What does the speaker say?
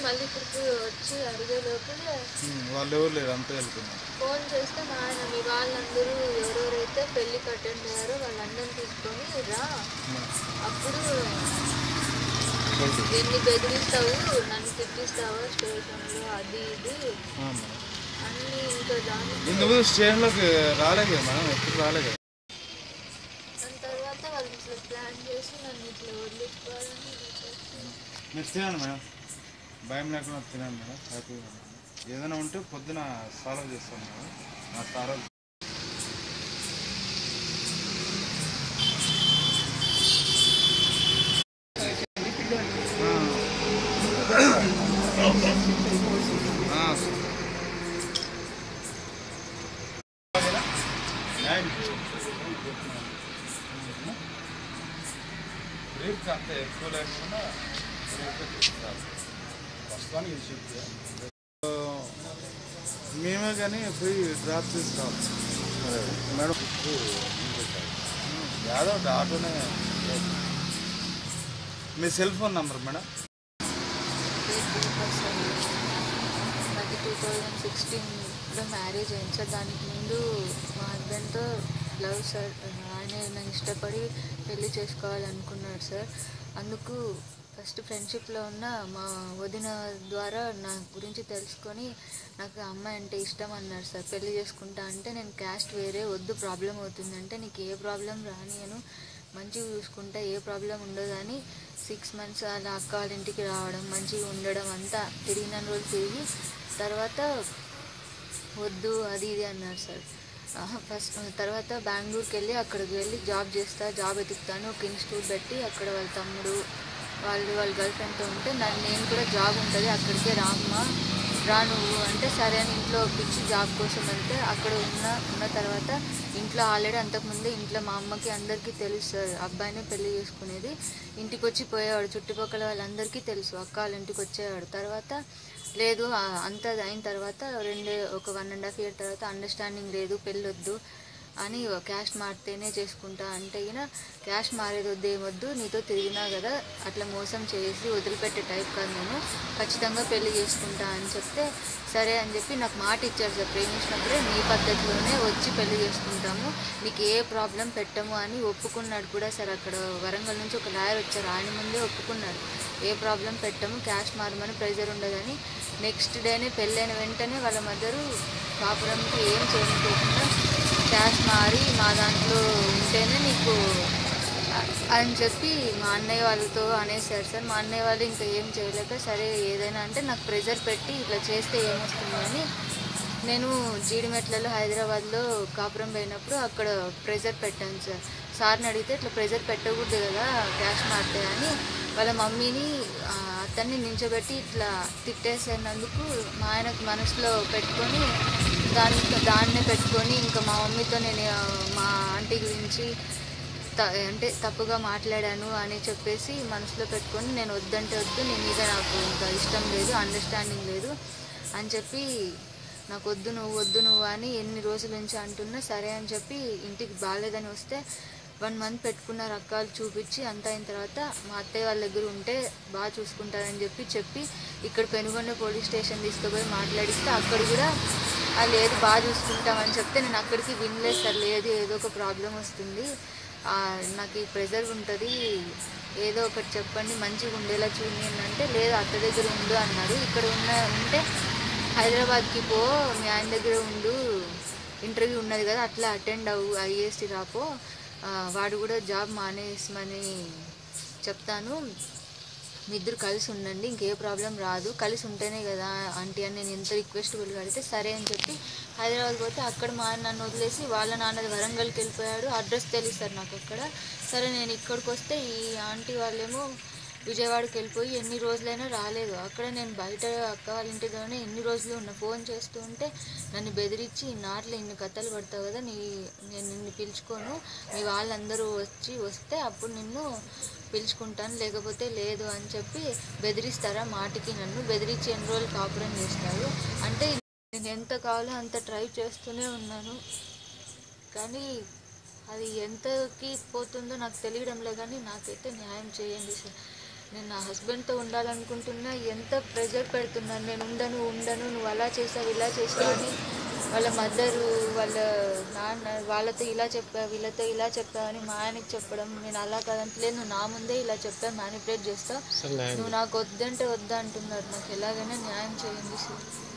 మళ్ళీ ఇక్కడికి వచ్చి అడిగే లోపల ఉమ్, వాళ్ళు ఎవరు లేరు అంతా వెళ్తున్నారు ఫోన్ చేస్తే మా ఆయన మీ వాళ్ళందరూ ఎవరెవరైతే పెళ్ళికి అటెండ్ అయ్యారో వాళ్ళందరిని తీసుకొని రా అప్పుడు ఎన్ని బెదిరిస్తావు నన్ను తిట్టిస్తావా స్టేషన్లో అది ఇది ఆ, మేడం అన్నీ ఇంకా దాని ఇంతకుముందు స్టేషన్లోకి రాలేదు కదా మేడం ఎప్పుడు రాలేదు కదా దాని తర్వాత వాళ్ళు ఇట్లా ప్లాన్ చేసి నన్ను ఇట్లా వదిలించుకోవాలని ఇలా చేస్తున్నారు. మీరు తినండి మేడం భయం లేకుండా తినండి మేడం హ్యాపీగా ఉండండి. ఏదైనా ఉంటే పొద్దున సాల్వ్ చేస్తాను మేడం నా సారా రేపు అంత ఎక్కువ లేకుండా రేపే తీసుకోవాలి. ప్రస్తుతానికి ఇది చెప్పు. ఆ, మేమే కానీ పోయి డ్రాప్ తీసుకురావాలి మేడం యాదవ్ ఆటోనే మీ సెల్ ఫోన్ నంబర్ మేడం నాకు టూ థౌజండ్ సిక్స్టీన్లో మ్యారేజ్ అయింది సార్ దానికి ముందు మా హస్బెండ్తో లవ్ సార్ ఆయన నన్ను ఇష్టపడి పెళ్లి చేసుకోవాలనుకున్నాడు సార్ అందుకు ఫస్ట్ ఫ్రెండ్షిప్లో ఉన్న మా వదిన ద్వారా నా గురించి తెలుసుకొని నాకు ఆ అమ్మాయి అంటే ఇష్టం అన్నాడు సార్ పెళ్లి చేసుకుంటా అంటే నేను క్యాస్ట్ వేరే వద్దు ప్రాబ్లం అవుతుందంటే నీకు ఏ ప్రాబ్లం రానియను మంచిగా చూసుకుంటా ఏ ప్రాబ్లం ఉండదు అని సిక్స్ మంత్స్ అలా అక్క వాళ్ళ ఇంటికి రావడం మంచిగా ఉండడం అంతా తిరిగిన రోజులు తిరిగి తర్వాత వద్దు అది ఇది అన్నారు సార్ ఫస్ట్ తర్వాత బెంగళూరుకి వెళ్ళి అక్కడికి వెళ్ళి జాబ్ చేస్తా జాబ్ ఎతుకుతాను ఒక ఇన్స్టిట్యూట్ పెట్టి అక్కడ వాళ్ళ తమ్ముడు వాళ్ళు వాళ్ళ గర్ల్ ఫ్రెండ్తో ఉంటే నన్ను నేను కూడా జాబ్ ఉంటుంది అక్కడికే రామ్మా రా నువ్వు అంటే సరే అని ఇంట్లో ఒప్పించి జాబ్ కోసం వెళ్తే అక్కడ ఉన్న ఉన్న తర్వాత ఇంట్లో ఆల్రెడీ అంతకుముందే ఇంట్లో మా అమ్మకి అందరికీ తెలుసు సార్ అబ్బాయినే పెళ్లి చేసుకునేది ఇంటికి వచ్చి పోయేవాడు చుట్టుపక్కల వాళ్ళందరికీ తెలుసు అక్క వాళ్ళ ఇంటికి వచ్చేవాడు తర్వాత లేదు ఆ- అంతా అయిన తర్వాత రెండు ఒక వన్ అండ్ హాఫ్ ఇయర్ తర్వాత అండర్స్టాండింగ్ లేదు పెళ్ళొద్దు అని క్యాష్ మారితేనే చేసుకుంటా అంటే ఈయన క్యాష్ మారేది వద్దు ఏమొద్దు నీతో తిరిగినా కదా అట్లా మోసం చేసి వదిలిపెట్టే టైప్ కాదు నేను ఖచ్చితంగా పెళ్లి చేసుకుంటా అని చెప్తే సరే అని చెప్పి నాకు మాట ఇచ్చారు సార్ ప్రేమించినప్పుడే నీ పద్ధతిలోనే వచ్చి పెళ్లి చేసుకుంటాము నీకు ఏ ప్రాబ్లం పెట్టము అని ఒప్పుకున్నాడు కూడా సార్ అక్కడ వరంగల్ నుంచి ఒక లాయర్ వచ్చారు ఆయన ముందే ఒప్పుకున్నాడు ఏ ప్రాబ్లం పెట్టము క్యాష్ మారమని ప్రెజర్ ఉండదని నెక్స్ట్ డేనే పెళ్ళైన వెంటనే వాళ్ళ మదరు కాపురంకి ఏం చేయకపోకుండా క్యాష్ మారి మా దాంట్లో ఉంటేనే నీకు అని చెప్పి మా అన్నయ్య వాళ్ళతో అనేసారు సార్ మా అన్నయ్య వాళ్ళు ఇంకా ఏం చేయలేక సరే ఏదైనా అంటే నాకు ప్రెజర్ పెట్టి ఇట్లా చేస్తే ఏమొస్తుందని నేను జీడిమెట్లలో హైదరాబాద్లో కాపురం పోయినప్పుడు అక్కడ ప్రెజర్ పెట్టాను సార్ సార్ని అడిగితే ఇట్లా ప్రెజర్ పెట్టకూడదు కదా క్యాష్ మారితే అని వాళ్ళ మమ్మీని ఆ, అతన్ని నించోబెట్టి ఇట్లా తిట్టేసినందుకు మా ఆయనకు మనసులో పెట్టుకొని దాన్ని దాన్నే పెట్టుకొని ఇంకా మా మమ్మీతో నేను ఆ, మా ఆంటీ గురించి త- అంటే తప్పుగా మాట్లాడాను అని చెప్పేసి మనసులో పెట్టుకొని నేను వద్దంటే వద్దు నీ మీద నాకు ఇంకా ఇష్టం లేదు అండర్స్టాండింగ్ లేదు అని చెప్పి నాకు వద్దు నువ్వు వద్దు నువ్వు అని ఎన్ని రోజుల నుంచి అంటున్నా సరే అని చెప్పి ఇంటికి బాగాలేదని వస్తే వన్ మంత్ పెట్టుకున్న రకాలు చూపించి అంత అయిన తర్వాత మా అత్తయ్య వాళ్ళ దగ్గర ఉంటే బాగా చూసుకుంటారని చెప్పి చెప్పి ఇక్కడ పెనుగొండ పోలీస్ స్టేషన్ తీసుకుపోయి మాట్లాడిస్తే అక్కడ కూడా "ఆ, లేదు బాగా చూసుకుంటామని చెప్తే నేను అక్కడికి వినలేదు సార్ లేదు ఏదో ఒక ప్రాబ్లం వస్తుంది ఆ, నాకు ఈ ప్రెజర్ ఉంటుంది ఏదో ఒకటి చెప్పండి మంచిగా ఉండేలా చూడండి అంటే లేదు అత్త దగ్గర ఉండు అన్నారు ఇక్కడ ఉన్న ఉంటే హైదరాబాద్కి పో మీ ఆయన దగ్గర ఉండు ఇంటర్వ్యూ ఉన్నది కదా అట్లా అటెండ్ అవ్వు ఐఏఎస్టీ రాపో ఆ, వాడు కూడా జాబ్ మానేసమని చెప్తాను మీ ఇద్దరు కలిసి ఉండండి ఇంకే ప్రాబ్లం రాదు కలిసి ఉంటేనే కదా ఆంటీ అని నేను ఎంత రిక్వెస్ట్ కడితే సరే అని చెప్పి హైదరాబాద్ పోతే అక్కడ మా ఆయన నన్ను వదిలేసి వాళ్ళ నాన్నది వరంగల్కి వెళ్ళిపోయాడు అడ్రస్ తెలియదు సార్ నాకు అక్కడ సరే నేను ఇక్కడికి వస్తే ఈ ఆంటీ వాళ్ళేమో విజయవాడకి వెళ్ళిపోయి ఎన్ని రోజులైనా రాలేదు అక్కడ నేను బయట అక్క వాళ్ళ ఇంటిలోనే ఎన్ని రోజులు ఉన్న ఫోన్ చేస్తూ ఉంటే నన్ను బెదిరించి నాట్లో ఇన్ని కథలు పడతావు కదా నీ నేను నిన్ను పిలుచుకోను మీ వాళ్ళందరూ వచ్చి వస్తే అప్పుడు నిన్ను పిలుచుకుంటాను లేకపోతే లేదు అని చెప్పి బెదిరిస్తారా మాటికి నన్ను బెదిరించి ఎన్ని రోజులు కాపురం చేస్తారు అంటే నేను ఎంత కావాలో అంత ట్రై చేస్తూనే ఉన్నాను కానీ అది ఎంతకి పోతుందో నాకు తెలియడం లేదు కానీ నాకైతే న్యాయం చేయండి సార్ నేను నా హస్బెండ్తో ఉండాలనుకుంటున్నా ఎంత ప్రెజర్ పెడుతున్నాను నేను ఉండను ఉండను నువ్వు అలా చేసావు ఇలా చేసావు అని వాళ్ళ మదరు వాళ్ళ నాన్న వాళ్ళతో ఇలా చెప్పా వీళ్ళతో ఇలా చెప్పా అని మా ఆయనకి చెప్పడం నేను అలా కాదంటలేదు నువ్వు నా ముందే ఇలా చెప్పా మ్యానిపులేట్ చేస్తా అసలు న్యాయం నువ్వు నాకు వద్దంటే వద్దా అంటున్నారు నాకు ఎలాగైనా న్యాయం చేయండి సార్